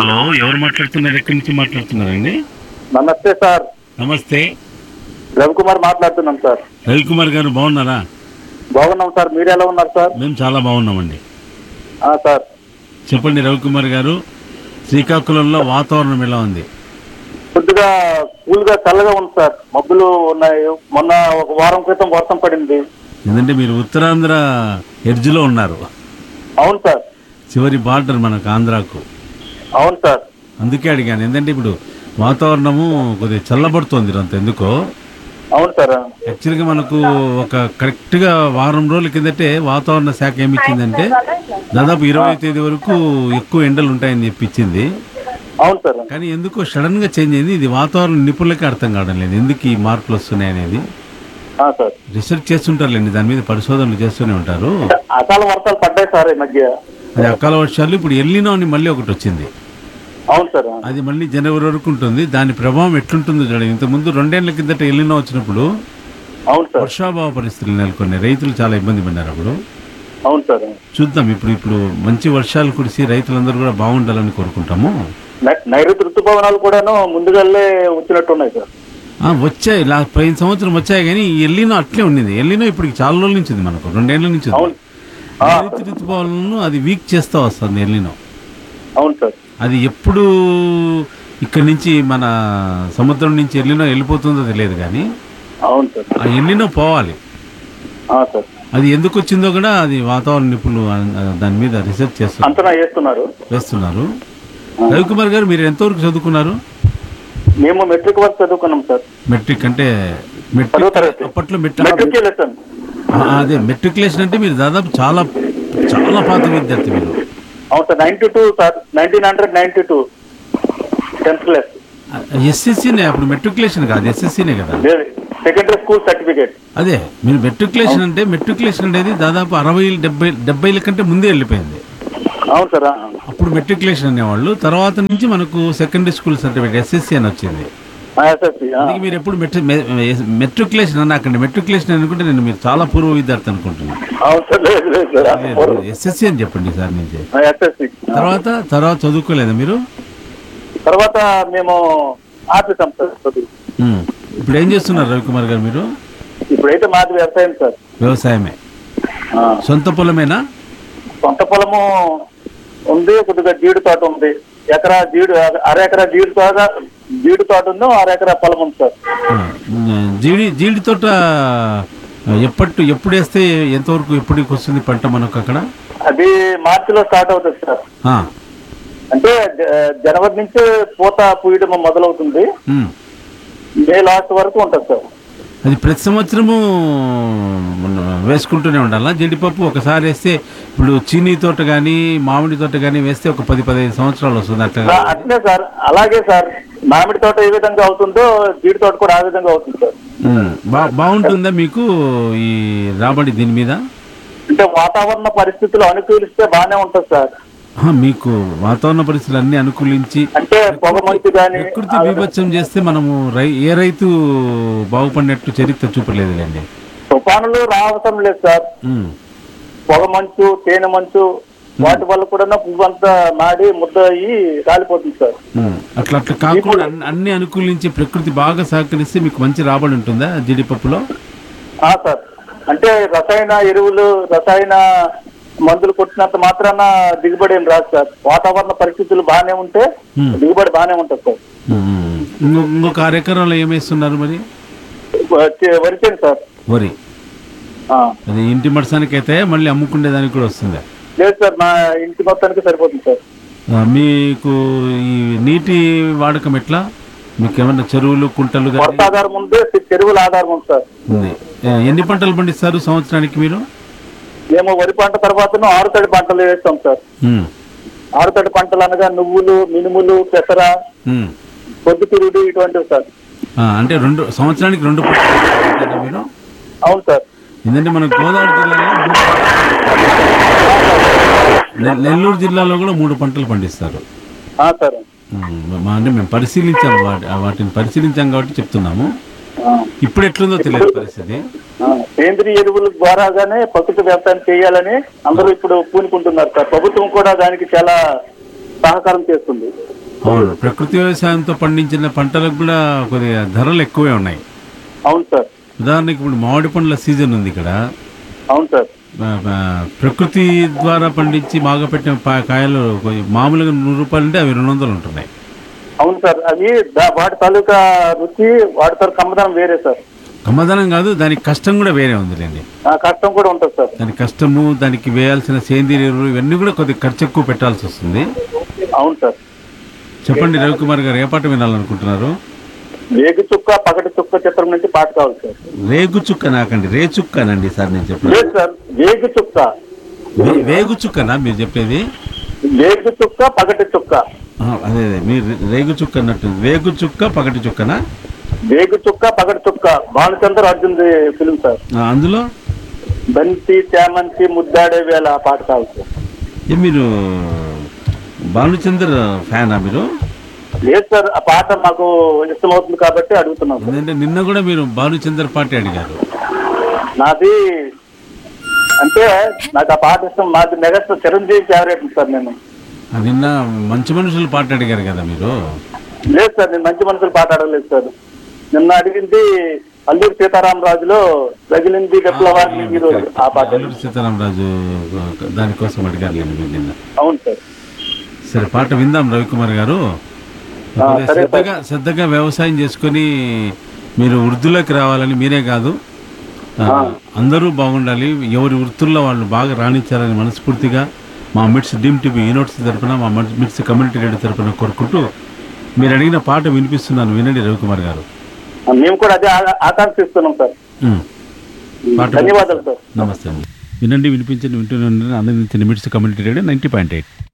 Hello ఎవరు మాట్లాడుతున్నారు ఎక్కడి నుంచి మాట్లాడుతున్నారండి నమస్తే సార్ నమస్తే రవికుమార్ మాట్లాడుతున్నాం సార్ రవికుమార్ గారు బాగున్నారా బాగున్నాం సార్ మీరు ఎలా ఉన్నారు సార్ మేము చాలా బాగున్నామండి ఆ, సార్ చెప్పండి రవికుమార్ గారు శ్రీకాకుళంలో వాతావరణం ఎలా ఉంది కొద్దిగా కూల్ గా చల్లగా ఉంది సార్ మబ్బులు ఉన్నాయి మొన్న ఒక వారం క్రితం వర్షం పడింది ఎందుకంటే మీరు ఉత్తరాంధ్ర ఎడ్జ్లో ఉన్నారు అవును సార్ చివరి బార్డర్ మనకు ఆంధ్రాకు అవును సార్ అందుకే అడిగాను ఎందుకంటే ఇప్పుడు వాతావరణము కొద్దిగా చల్లబడుతోంది అంత ఎందుకో అవును సార్ యాక్చువల్గా మనకు ఒక కరెక్ట్గా వారం రోజుల కిందటే వాతావరణ శాఖ ఏమి ఇచ్చిందంటే దాదాపు ఇరవై తేదీ వరకు ఎక్కువ ఎండలు ఉంటాయని చెప్పి ఇచ్చింది అవును సార్ కానీ ఎందుకో సడన్ గా చేంజ్ అయింది ఇది వాతావరణ నిపుణులకే అర్థం కావడం లేదు ఎందుకు ఈ మార్పులు వస్తున్నాయి అనేది ఆ, సార్ రీసెర్చ్ చేస్తుంటారులేండి దాని మీద పరిశోధనలు చేస్తూనే ఉంటారు అకాల వర్షాలు పడ్డాయి సార్ ఈ మధ్య అది అకాల వర్షాలు ఇప్పుడు ఎల్లినో అని మళ్ళీ ఒకటి వచ్చింది అవును సార్ అది మళ్ళీ జనవరి వరకు ఉంటుంది దాని ప్రభావం ఎట్లుంటుందో చూడండి ఇంతకుముందు రెండేళ్ల కిందట ఎల్లినో వచ్చినప్పుడు అవును సార్ వర్షాభావ పరిస్థితులు నెలకొన్నాయి రైతులు చాలా ఇబ్బంది పడినారు అప్పుడు అవును సార్ చూద్దాం ఇప్పుడు ఇప్పుడు మంచి వర్షాలు కురిసి రైతులందరూ కూడా బాగుండాలని కోరుకుంటాము నై- నైరుతి ఋతుపవనాలు కూడాను ముందుగానే వచ్చినట్టున్నాయి సార్ ఆ, వచ్చాయి లా పోయిన సంవత్సరం వచ్చాయి కానీ ఈ ఎల్లినో అట్లే ఉండింది ఎల్లినో ఇప్పుడు చాలా రోజుల నుంచి ఉంది మనకు రెండేళ్ల నుంచి ఉంది. అవును ఆ, నైరుతి ఋతుపవనాలను అది వీక్ చేస్తా వస్తుంది ఎల్లినో అవును సార్ అది ఎప్పుడు ఇక్కడి నుంచి మన సముద్రం నుంచి ఎల్లినో వెళ్ళిపోతుందో తెలియదు కానీ అవును సార్ ఆ ఎల్లినో పోవాలి ఆ, సార్ అది ఎందుకు వచ్చిందో కూడా అది వాతావరణ నిపుణులు ఆ, దాని మీద రీసెర్చ్ చేస్తున్నారు అంతనా చేస్తున్నారు చేస్తున్నారు రవికుమార్ గారు మీరు ఎంతవరకు చదువుకున్నారు మేము మెట్రిక్ వరకు చదువుకున్నాం సార్ మెట్రిక్ అంటే పదో మెట్రిక్ తరగతి అప్పట్లో మెట్రిక్ మెట్రికులేషన్ ఆ, అదే మెట్రికులేషన్ అంటే మీరు దాదాపు చాలా చాలా పాత విద్యార్థి మీరు అవును sir ninety two sir nineteen hundred ninety two tenth class ఎస్ఎస్సీనే అప్పుడు మెట్రికులేషన్ కాదు ఎస్ఎస్సీనే కదా లేదు సెకండరీ స్కూల్ సర్టిఫికేట్ అదే మీరు మెట్రికులేషన్ అంటే మెట్రికులేషన్ అనేది దాదాపు అరవై డెబ్బై డెబ్బైల కంటే ముందే వెళ్ళిపోయింది అవును సార్ ఆ, అప్పుడు మెట్రికులేషన్ అనేవాళ్ళు తర్వాత నుంచి మనకు సెకండరీ స్కూల్ సర్టిఫికేట్ ఎస్ఎస్సీ అని వచ్చింది ఆ, ఎస్ఎస్సి ఆ. అందుకే మీరు ఎప్పుడు మెట్రి మె- మెట్రికులేషన్ అన్న అక్కడ మెట్రికులేషన్ అనుకుంటే నేను మీరు చాలా పూర్వ విద్యార్థి అనుకుంటున్నాను అవును సార్ లేదు లేదు సార్ ఆ, ఎస్ఎస్సీ అని చెప్పండి సార్ నుంచి ఆ, ఎస్ఎస్సి ఆ. తర్వాత తర్వాత చదువుకోలేదా మీరు తర్వాత మేము ఆపేసాం సార్ చదువు ఉమ్. ఇప్పుడు ఏం చేస్తున్నారు రవికుమార్ గారు మీరు ఇప్పుడైతే మాది వ్యవసాయం సార్ వ్యవసాయమే ఆ. సొంత పొలమేనా సొంత పొలము ఉంది కొద్దిగా జీడి తోట ఉంది ఎకరా జీడు అర ఎకరా జీడి తోట జీడి తోట ఉంది అర ఎకరా పొలం ఉంది సార్ ఆ, జీడి జీడి తోట ఎప్పటి ఎప్పుడు వేస్తే ఎంతవరకు ఎప్పటికి వస్తుంది పంట మనకు అక్కడ అది మార్చిలో స్టార్ట్ అవుతుంది సార్ ఆ, అంటే జ- జనవరి నుంచి పూత పూయడం మొదలవుతుంది ఉమ్. మే లాస్ట్ వరకు ఉంటుంది సార్ అది ప్రతి సంవత్సరము మన వేసుకుంటూనే ఉండాలా జీడిపప్పు ఒకసారి వేస్తే ఇప్పుడు చీనీ తోట కానీ మామిడి తోట కానీ వేస్తే ఒక పది పదిహేను సంవత్సరాలు వస్తుంది అట్లా ఆ, అట్లే సార్ అలాగే సార్ మామిడి తోట ఏ విధంగా అవుతుందో జీడి తోట కూడా ఆ విధంగా అవుతుంది సార్ ఉమ్. బా బాగుంటుందా మీకు ఈ రాబడి దీని మీద అంటే వాతావరణ పరిస్థితులు అనుకూలిస్తే బాగానే ఉంటుంది సార్ ఆ, మీకు వాతావరణ పరిస్థితులు అన్ని అనుకూలించి అంటే పొగ మంచు కానీ ప్రకృతి బీభత్సం చేస్తే మనము రై ఏ రైతు బాగుపడినట్టు చరిత్ర చూపలేదులేండి తుఫానులు రావటం లేదు సార్ ఉమ్. పొగ మంచు తేనె మంచు వాటి వల్ల కూడా పువ్వు అంతా మాడి ముద్ద అయ్యి కాలిపోతుంది సార్ ఉమ్. అట్లా అట్లా కాకుండా అన్ని- అన్ని అనుకూలించి ప్రకృతి బాగా సహకరిస్తే మీకు మంచి రాబడి ఉంటుందా జీడిపప్పులో ఆ సార్ అంటే రసాయన ఎరువులు రసాయన మందులు కొట్టినంత మాత్రాన దిగుబడి ఏం రాదు సార్ వాతావరణ పరిస్థితులు బాగానే ఉంటే Hmm. దిగుబడి బాగానే ఉంటుంది సార్ ఉమ్, ఉమ్. ఇంకో- ఇంకొక అరెకరంలో ఏమేస్తున్నారు మరి వచ్చే- వరిచేను సార్ వరి ఆ. అది ఇంటి మడసానికి అయితే మళ్ళీ అమ్ముకునే దానికి కూడా వస్తుంది లేదు సార్ మా ఇంటి మొత్తానికి సరిపోతుంది సార్ ఆ, మీకు ఈ నీటి వాడకం ఎట్లా మీకు ఏమన్నా చెరువులు కుంటలు కానీ వర్షాధారం ఉంది చెరువుల ఆధారం ఉంది సార్ ఉంది ఏ, ఎన్ని పంటలు పండిస్తారు సంవత్సరానికి మీరు మేము వరి పంట తర్వాత ఆరుతడి పంటలు వేస్తాం సార్ ఉమ్, ఆరుతడి పంటలు అనగా నువ్వులు మినుములు పెసర ఉమ్. పొద్దుతిరుగుడు ఇటువంటివి సార్ ఆ, అంటే రెండు సంవత్సరానికి రెండు పంటలు పండిస్తారా మీరు అవును సార్ ఎందుకంటే మన గోదావరి జిల్లాలో మూడు- నె- నెల్లూరు జిల్లాలో కూడా మూడు పంటలు పండిస్తారు ఆ, సార్ ఉమ్, మా- అంటే మేము పరిశీలించాం వాటి వాటిని పరిశీలించాం కాబట్టి చెప్తున్నాము ఆ, ఇప్పుడు ఎట్లుందో తెలియదు పరిస్థితి ఆ, సేంద్రియ ఎరువుల ద్వారాగానే ప్రకృతి వ్యవసాయం చేయాలని అందరూ ఇప్పుడు పూనుకుంటున్నారు సార్ ప్రభుత్వం కూడా దానికి చాలా సహకారం చేస్తుంది అవును ప్రకృతి వ్యవసాయంతో పండించిన పంటలకు కూడా కొద్దిగా ధరలు ఎక్కువే ఉన్నాయి అవును సార్ ఉదాహరణకి ఇప్పుడు మామిడి పండ్ల సీజన్ ఉంది ఇక్కడ అవును సార్ ఆ, ఆ, ప్రకృతి ద్వారా పండించి బాగా పెట్టిన పా- కాయలు కొద్ది- మామూలుగా నూరు రూపాయలు అంటే అవి రెండు వందలు ఉంటున్నాయి అవును సార్ అవి దా- వాటి తాలూకా రుచి వాటి తాలూకా కమ్మదనం వేరే సార్ గమ్మదనం కాదు దానికి కష్టం కూడా వేరే ఉందిలేండి ఆ కష్టం కూడా ఉంటుంది సార్ దాని కష్టము దానికి వేయాల్సిన సేంద్రియ ఎరువులు ఇవన్నీ కూడా కొద్దిగా ఖర్చు ఎక్కువ పెట్టాల్సి వస్తుంది అవును సార్ చెప్పండి రవికుమార్ గారు ఏ పాట వినాలనుకుంటున్నారు వేగు చుక్క పగటి చుక్క చిత్రం నుంచి పాట కావాలి సార్ రేగు చుక్క నాకండి రే చుక్కనండి సార్ నేను చెప్పాను లేదు సార్ వేగు చుక్క వే- వేగు చుక్కనా మీరు చెప్పేది వేగు చుక్క పగటి చుక్క ఆ, అదే అదే మీరు రేగు చుక్క అన్నట్టు వేగు చుక్క పగటి చుక్కనా వేగు చుక్క పగటి చుక్క భానుచంద్ర అర్జున్ ఫిలిం సార్ ఆ, అందులో బంతి చామంతి ముద్దాడే వేళ ఆ పాట కావాలి సార్ ఏ మీరు భానుచందర్ ఫ్యానా మీరు లేదు సార్ ఆ పాట మాకు ఇష్టమవుతుంది కాబట్టి అడుగుతున్నాం సార్. ఎందుకంటే నిన్న కూడా మీరు భానుచందర్ పార్టీ అడిగారు నాది అంటే నాకు ఆ పాట ఇష్టం మాది మెగాస్టార్ చిరంజీవి ఫేవరెట్ సార్ నేను ఆ, నిన్న మంచి మనుషులు పాట అడిగారు కదా మీరు లేదు సార్ నేను మంచి మనుషులు పాట అడగలేదు సార్ నిన్న అడిగింది అల్లూరి సీతారామరాజులో రగిలింది విప్లవాన్ని మీరు ఆ పాట అల్లూరి సీతారామరాజు దానికోసం అడిగారు నేను మీరు నిన్న అవును సార్ సరే పాట విందాం రవికుమార్ గారు ఆ, కొద్దిగా సరే, శ్రద్ధగా శ్రద్ధగా వ్యవసాయం చేసుకొని మీరు వృద్ధులకు రావాలని మీరే కాదు ఆ, అందరూ బాగుండాలి ఎవరి వృత్తుల్లో వాళ్ళు బాగా రాణించాలని మనస్ఫూర్తిగా మా మిట్స్ డీమ్ టీవీ యూనివర్సిటీ తరపున మా మిట్స్ కమ్యూనిటీ రేడియో తరపున కోరుకుంటూ మీరు అడిగిన పాట వినిపిస్తున్నాను వినండి రవికుమార్ గారు మేము కూడా అదే ఆ- ఆకాంక్షిస్తున్నాం సార్ ఉమ్. పాట ధన్యవాదాలు సార్ నమస్తే అండి వినండి వినిపించండి వింటూనే ఉండండి ఆనందించండి MITS community radio ninety point eight